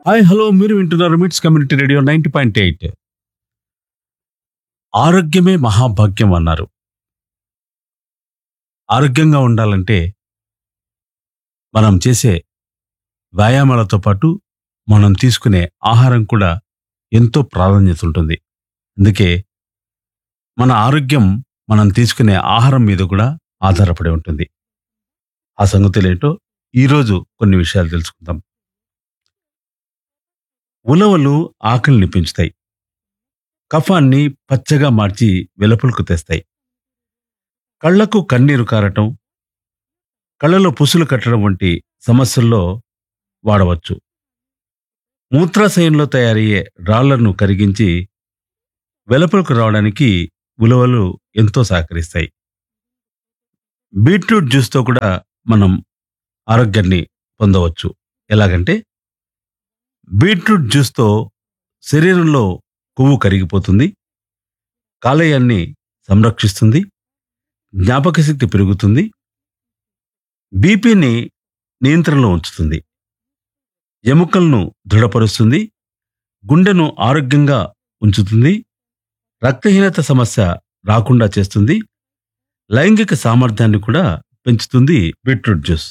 hi hello మీరు వింటున్నారు MITS community radio ninety point eight ఆరోగ్యమే మహాభాగ్యం అన్నారు ఆరోగ్యంగా ఉండాలంటే మనం చేసే వ్యాయామాలతో పాటు మనం తీసుకునే ఆహారం కూడా ఎంతో ప్రాధాన్యత ఉంటుంది అందుకే మన ఆరోగ్యం మనం తీసుకునే ఆహారం మీద కూడా ఆధారపడి ఉంటుంది ఆ సంగతులేంటో ఈరోజు కొన్ని విషయాలు తెలుసుకుందాం ఉలవలు ఆకలిని పెంచుతాయి కఫాన్ని పచ్చగా మార్చి వెలుపలకు తెస్తాయి కళ్లకు కన్నీరు కారటం కళ్ళలో పుసులు కట్టడం వంటి సమస్యల్లో వాడవచ్చు మూత్రాశయంలో తయారయ్యే రాళ్లను కరిగించి వెలుపలకు రావడానికి ఉలవలు ఎంతో సహకరిస్తాయి బీట్రూట్ జ్యూస్తో కూడా మనం ఆరోగ్యాన్ని పొందవచ్చు ఎలాగంటే బీట్రూట్ జ్యూస్తో శరీరంలో కొవ్వు కరిగిపోతుంది కాలేయాన్ని సంరక్షిస్తుంది జ్ఞాపక శక్తి పెరుగుతుంది బీపీని నియంత్రణలో ఉంచుతుంది ఎముకలను దృఢపరుస్తుంది గుండెను ఆరోగ్యంగా ఉంచుతుంది రక్తహీనత సమస్య రాకుండా చేస్తుంది లైంగిక సామర్థ్యాన్ని కూడా పెంచుతుంది బీట్రూట్ జ్యూస్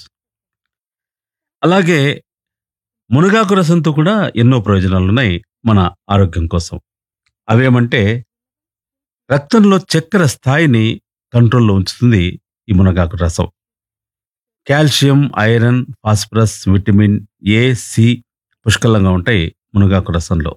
అలాగే మునగాకు రసంతో కూడా ఎన్నో ప్రయోజనాలు ఉన్నాయి మన ఆరోగ్యం కోసం అవేమంటే రక్తంలో చక్కెర స్థాయిని కంట్రోల్లో ఉంచుతుంది ఈ మునగాకు రసం calcium iron phosphorus vitamin A C పుష్కలంగా ఉంటాయి మునగాకు రసంలో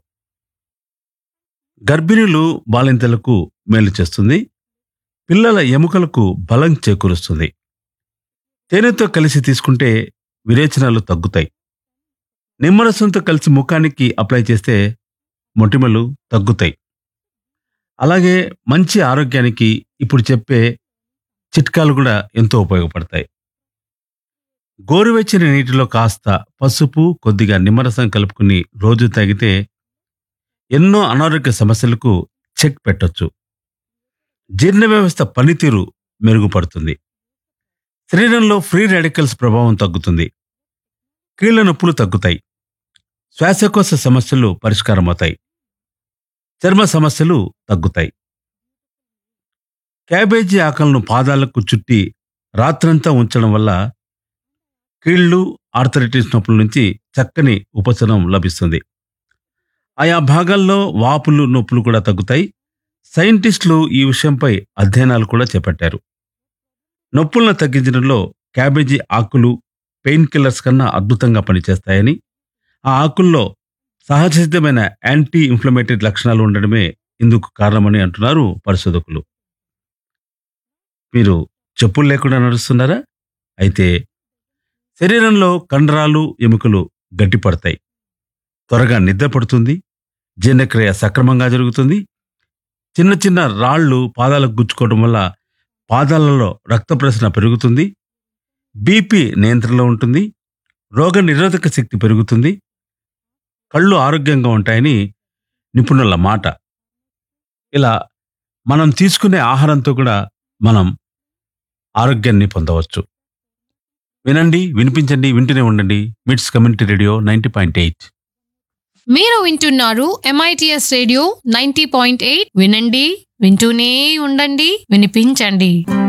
గర్భిణులు బాలింతలకు మేలు చేస్తుంది పిల్లల ఎముకలకు బలం చేకూరుస్తుంది తేనెతో కలిసి తీసుకుంటే విరేచనాలు తగ్గుతాయి నిమ్మరసంతో కలిసి ముఖానికి అప్లై చేస్తే మొటిమలు తగ్గుతాయి అలాగే మంచి ఆరోగ్యానికి ఇప్పుడు చెప్పే చిట్కాలు కూడా ఎంతో ఉపయోగపడతాయి గోరువెచ్చని నీటిలో కాస్త పసుపు కొద్దిగా నిమ్మరసం కలుపుకుని రోజు తాగితే ఎన్నో అనారోగ్య సమస్యలకు చెక్ పెట్టొచ్చు జీర్ణ వ్యవస్థ పనితీరు మెరుగుపడుతుంది శరీరంలో ఫ్రీ రాడికల్స్ ప్రభావం తగ్గుతుంది కీళ్ల నొప్పులు తగ్గుతాయి శ్వాసకోశ సమస్యలు పరిష్కారమవుతాయి చర్మ సమస్యలు తగ్గుతాయి క్యాబేజీ ఆకలను పాదాలకు చుట్టి రాత్రంతా ఉంచడం వల్ల కీళ్లు ఆర్థరైటిస్ నొప్పుల నుంచి చక్కని ఉపశమనం లభిస్తుంది ఆయా భాగాల్లో వాపులు నొప్పులు కూడా తగ్గుతాయి సైంటిస్టులు ఈ విషయంపై అధ్యయనాలు కూడా చేపట్టారు నొప్పులను తగ్గించడంలో క్యాబేజీ ఆకులు పెయిన్ కిల్లర్స్ కన్నా అద్భుతంగా పనిచేస్తాయని ఆ ఆకుల్లో సహజసిద్ధమైన యాంటీ ఇన్ఫ్లమేటరీ లక్షణాలు ఉండడమే ఇందుకు కారణమని అంటున్నారు పరిశోధకులు మీరు చెప్పులు లేకుండా నడుస్తున్నారా అయితే శరీరంలో కండరాలు ఎముకలు గట్టిపడతాయి త్వరగా నిద్ర పడుతుంది జీర్ణక్రియ సక్రమంగా జరుగుతుంది చిన్న చిన్న రాళ్ళు పాదాలకు గుచ్చుకోవడం వల్ల పాదాలలో రక్త ప్రసరణ పెరుగుతుంది బీపీ నియంత్రణలో ఉంటుంది రోగ నిరోధక శక్తి పెరుగుతుంది కళ్ళు ఆరోగ్యంగా ఉంటాయని నిపుణుల మాట ఇలా మనం తీసుకునే ఆహారంతో కూడా మనం ఆరోగ్యాన్ని పొందవచ్చు వినండి వినిపించండి వింటూనే ఉండండి MITS community radio ninety point eight మీరు వింటున్నారు MITS radio ninety point eight వినండి వింటూనే ఉండండి వినిపించండి